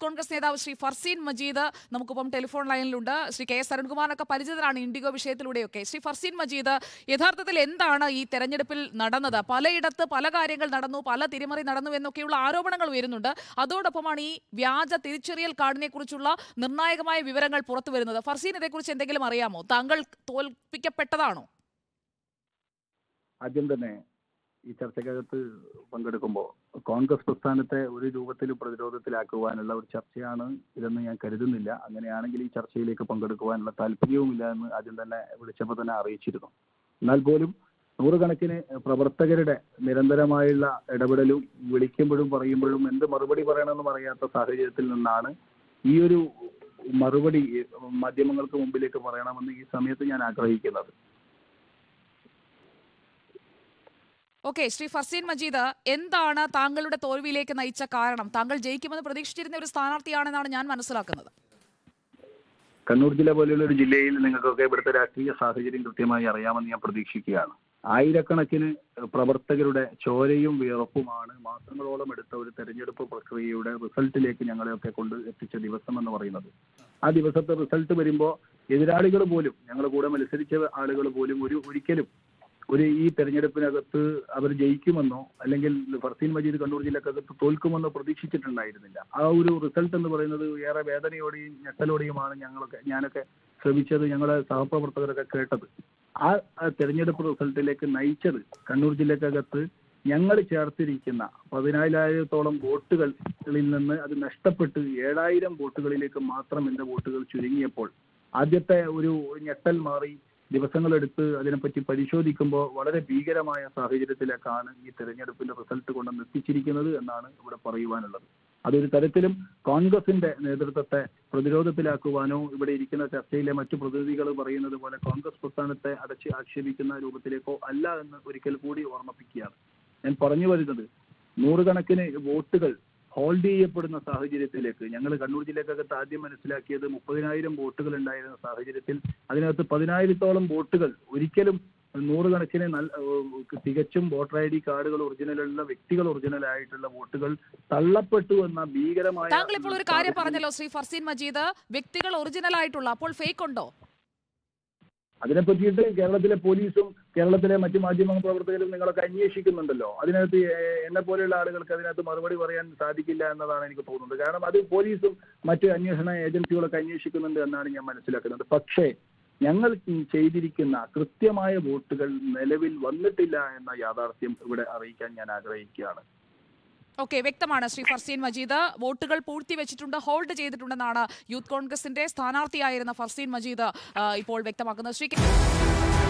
കോൺഗ്രസ് നേതാവ് ശ്രീ ഫർസീൻ മജീദ് നമുക്കിപ്പം ടെലിഫോൺ ലൈനിലുണ്ട് ശ്രീ കെ എസ് അരുൺകുമാറിനൊക്കെ പരിചിതരാണ് ഇൻഡിഗോ വിഷയത്തിലൂടെയൊക്കെ ശ്രീ ഫർസീൻ മജീദ് യഥാർത്ഥത്തിൽ എന്താണ് ഈ തെരഞ്ഞെടുപ്പിൽ നടന്നത് പലയിടത്ത് പല കാര്യങ്ങൾ നടന്നു പല തിരിമറി നടന്നു എന്നൊക്കെയുള്ള ആരോപണങ്ങൾ ഉയരുന്നുണ്ട് അതോടൊപ്പമാണ് ഈ വ്യാജ തിരിച്ചറിയൽ കാർഡിനെ കുറിച്ചുള്ള നിർണായകമായ വിവരങ്ങൾ പുറത്തു വരുന്നത് ഫർസീൻ ഇതേക്കുറിച്ച് എന്തെങ്കിലും അറിയാമോ താങ്കൾ തോൽപ്പിക്കപ്പെട്ടതാണോ ആദ്യം തന്നെ ഈ ചർച്ചക്കകത്ത് പങ്കെടുക്കുമ്പോൾ കോൺഗ്രസ് പ്രസ്ഥാനത്തെ ഒരു രൂപത്തിൽ പ്രതിരോധത്തിലാക്കുവാനുള്ള ഒരു ചർച്ചയാണ് ഇതെന്ന് ഞാൻ കരുതുന്നില്ല അങ്ങനെയാണെങ്കിൽ ഈ ചർച്ചയിലേക്ക് പങ്കെടുക്കുവാനുള്ള താല്പര്യവുമില്ല എന്ന് ആദ്യം തന്നെ വിളിച്ചപ്പോൾ തന്നെ അറിയിച്ചിരുന്നു എന്നാൽ പോലും നൂറുകണക്കിന് പ്രവർത്തകരുടെ നിരന്തരമായുള്ള ഇടപെടലും വിളിക്കുമ്പോഴും പറയുമ്പോഴും എന്ത് മറുപടി പറയണമെന്ന് പറയാത്ത സാഹചര്യത്തിൽ നിന്നാണ് ഈ ഒരു മറുപടി മാധ്യമങ്ങൾക്ക് മുമ്പിലേക്ക് പറയണമെന്ന് ഈ സമയത്ത് ഞാൻ ആഗ്രഹിക്കുന്നത് ഓക്കെ ശ്രീ ഫർസീൻ മജീദ് എന്താണ് താങ്കളുടെ തോൽവിയിലേക്ക് നയിച്ച കാരണം താങ്കൾ ജയിക്കുമെന്ന് പ്രതീക്ഷിച്ചിരുന്ന ഒരു സ്ഥാനാർത്ഥിയാണെന്നാണ് ഞാൻ മനസ്സിലാക്കുന്നത് കണ്ണൂർ ജില്ല പോലെയുള്ള ഒരു ജില്ലയിൽ നിങ്ങൾക്കൊക്കെ ഇവിടുത്തെ രാഷ്ട്രീയ സാഹചര്യം കൃത്യമായി അറിയാമെന്ന് ഞാൻ പ്രതീക്ഷിക്കുകയാണ് ആയിരക്കണക്കിന് പ്രവർത്തകരുടെ ചോരയും വിയർപ്പുമാണ് മാസങ്ങളോളം എടുത്ത ഒരു തെരഞ്ഞെടുപ്പ് പ്രക്രിയയുടെ റിസൾട്ടിലേക്ക് ഞങ്ങളെയൊക്കെ കൊണ്ട് എത്തിച്ച ദിവസം എന്ന് പറയുന്നത് ആ ദിവസത്തെ റിസൾട്ട് വരുമ്പോൾ എതിരാളികൾ പോലും ഞങ്ങളുടെ കൂടെ മത്സരിച്ച ആളുകൾ പോലും ഒരു ഒരിക്കലും ഒരു ഈ തെരഞ്ഞെടുപ്പിനകത്ത് അവർ ജയിക്കുമെന്നോ അല്ലെങ്കിൽ ഫർസീൻ മജീദ് കണ്ണൂർ ജില്ലക്കകത്ത് തോൽക്കുമെന്നോ പ്രതീക്ഷിച്ചിട്ടുണ്ടായിരുന്നില്ല ആ ഒരു റിസൾട്ട് എന്ന് പറയുന്നത് ഏറെ വേദനയോടെയും ഞെട്ടലോടെയുമാണ് ഞങ്ങളൊക്കെ ഞാനൊക്കെ ശ്രമിച്ചത് ഞങ്ങളുടെ സഹപ്രവർത്തകരൊക്കെ കേട്ടത് ആ ആ തെരഞ്ഞെടുപ്പ് റിസൾട്ടിലേക്ക് നയിച്ചത് കണ്ണൂർ ജില്ലക്കകത്ത് ഞങ്ങൾ ചേർത്തിരിക്കുന്ന പതിനായിരത്തോളം വോട്ടുകളിൽ നിന്ന് അത് നഷ്ടപ്പെട്ട് ഏഴായിരം വോട്ടുകളിലേക്ക് മാത്രം എന്റെ വോട്ടുകൾ ചുരുങ്ങിയപ്പോൾ ആദ്യത്തെ ഒരു ഞെട്ടൽ മാറി ദിവസങ്ങളെടുത്ത് അതിനെപ്പറ്റി പരിശോധിക്കുമ്പോൾ വളരെ ഭീകരമായ സാഹചര്യത്തിലേക്കാണ് ഈ തെരഞ്ഞെടുപ്പിന്റെ റിസൾട്ട് കൊണ്ടുവന്ന് എത്തിച്ചിരിക്കുന്നത് എന്നാണ് ഇവിടെ പറയുവാനുള്ളത് അതൊരു തരത്തിലും കോൺഗ്രസിന്റെ നേതൃത്വത്തെ പ്രതിരോധത്തിലാക്കുവാനോ ഇവിടെ ഇരിക്കുന്ന ചർച്ചയിലെ മറ്റു പ്രതിനിധികൾ പറയുന്നത് പോലെ കോൺഗ്രസ് പ്രസ്ഥാനത്തെ അടച്ച് ആക്ഷേപിക്കുന്ന രൂപത്തിലേക്കോ അല്ല എന്ന് ഒരിക്കൽ കൂടി ഓർമ്മിപ്പിക്കുകയാണ് ഞാൻ പറഞ്ഞു വരുന്നത് നൂറുകണക്കിന് വോട്ടുകൾ ഹോൾഡ് ചെയ്യപ്പെടുന്ന സാഹചര്യത്തിലേക്ക് ഞങ്ങൾ കണ്ണൂർ ജില്ലക്കകത്ത് ആദ്യം മനസ്സിലാക്കിയത് മുപ്പതിനായിരം വോട്ടുകൾ ഉണ്ടായിരുന്ന സാഹചര്യത്തിൽ അതിനകത്ത് പതിനായിരത്തോളം വോട്ടുകൾ ഒരിക്കലും നൂറുകണക്കിന് നല്ല ഏഹ് തികച്ചും വോട്ടർ ഐ ഡി കാർഡുകൾ ഒറിജിനലുള്ള വ്യക്തികൾ ഒറിജിനൽ ആയിട്ടുള്ള വോട്ടുകൾ തള്ളപ്പെട്ടു എന്ന ഭീകരമായ താങ്കൾ ഇപ്പോൾ ഒരു കാര്യം പറഞ്ഞല്ലോ ശ്രീ ഫർസീൻ മജീദ് വ്യക്തികൾ ഒറിജിനൽ ആയിട്ടുള്ള അപ്പോൾ ഫേക്ക് ഉണ്ടോ അതിനെ പറ്റിയിട്ട് കേരളത്തിലെ പോലീസും കേരളത്തിലെ മറ്റു മാധ്യമ പ്രവർത്തകരും നിങ്ങളൊക്കെ അന്വേഷിക്കുന്നുണ്ടല്ലോ അതിനകത്ത് എ- എന്നെ പോലെയുള്ള ആളുകൾക്ക് അതിനകത്ത് മറുപടി പറയാൻ സാധിക്കില്ല എന്നതാണ് എനിക്ക് തോന്നുന്നത് കാരണം അത് പോലീസും മറ്റ് അന്വേഷണ ഏജൻസികളൊക്കെ അന്വേഷിക്കുന്നുണ്ട് എന്നാണ് ഞാൻ മനസ്സിലാക്കുന്നത് പക്ഷേ ഞങ്ങൾ ഈ ചെയ്തിരിക്കുന്ന കൃത്യമായ വോട്ടുകൾ നിലവിൽ വന്നിട്ടില്ല എന്ന യാഥാർത്ഥ്യം ഇവിടെ അറിയിക്കാൻ ഞാൻ ആഗ്രഹിക്കുകയാണ് ഓക്കെ വ്യക്തമാണ് ശ്രീ ഫർസീൻ മജീദ് വോട്ടുകൾ പൂഴ്ത്തിവെച്ചിട്ടുണ്ട് ഹോൾഡ് ചെയ്തിട്ടുണ്ടെന്നാണ് യൂത്ത് കോൺഗ്രസിന്റെ സ്ഥാനാർത്ഥിയായിരുന്ന ഫർസീൻ മജീദ് ആ, ഇപ്പോൾ വ്യക്തമാക്കുന്നത് ശ്രീ കെ-